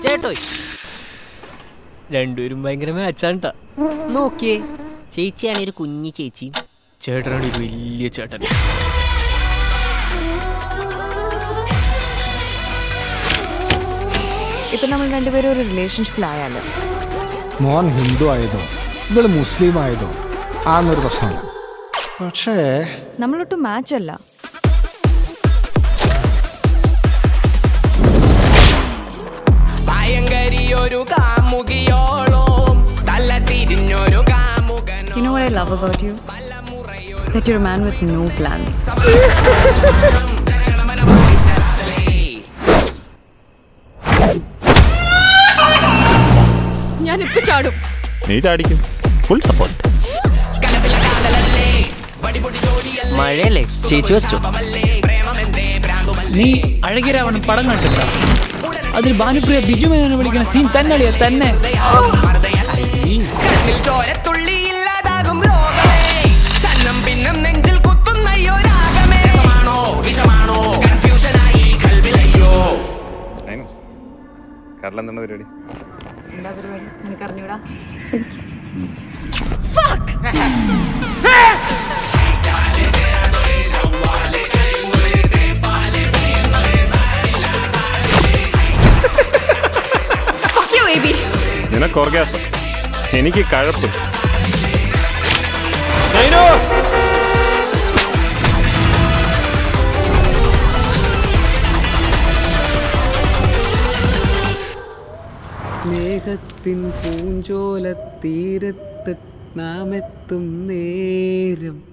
ചേട്ടോ രണ്ടുപേരും ഭയങ്കര മാച്ചാണ്ടാ നോക്കിയേ ചേച്ചിയാണ് ഒരു കുഞ്ഞി ചേച്ചി ചേട്ടനാണ് ഒരു വലിയ ചേട്ടൻ ഇപ്പൊ നമ്മൾ രണ്ടുപേരും ഒരു റിലേഷൻഷിപ്പിലായാലോ മോൻ ഹിന്ദു ആയതോ ഇവള് മുസ്ലിം ആയതോ ആന്നൊരു പ്രശ്നമില്ല പക്ഷേ നമ്മളൊട്ടും മാച്ച് അല്ല ഭയങ്കരിയൊരു കാമുകിയോളം തല തിരിഞ്ഞൊരു കാമുകൻ You know what I love about you? That you're a man with no plans. ഞാൻ ഇപ്പൊ ചാടും നീ ചാടിക്കും ഫുൾ സപ്പോർട്ട് മഴയല്ലേ ചേച്ചി വെച്ചോ നീ അഴകിരാവണം പടം കണ്ടിട്ടുണ്ടോ അതിൽ ഭാനുപ്രിയ ബിജു മേനോനെ വിളിക്കുന്ന സീൻ തന്നെ അളിയാ തന്നെ കണ്ണിൽ ചോരത്തുള്ളി ഇല്ലാതാകും രോഗമേ ചന്നം പിന്നം നെഞ്ചിൽ കുത്തുന്നയ്യോ രാഗമേ രസമാണോ വിഷമാണോ കൺഫ്യൂഷനായി കൽവിലയ്യോ കടലെന്താണ് പരിപാടി നിനക്കറിഞ്ഞൂടാ Fuck you, baby. നിനക്ക് ഓർഗാസം എനിക്ക് കഴപ്പ് സ്നേഹത്തിൻ പൂഞ്ചോല തീരത്ത് നാമെത്തും നേരം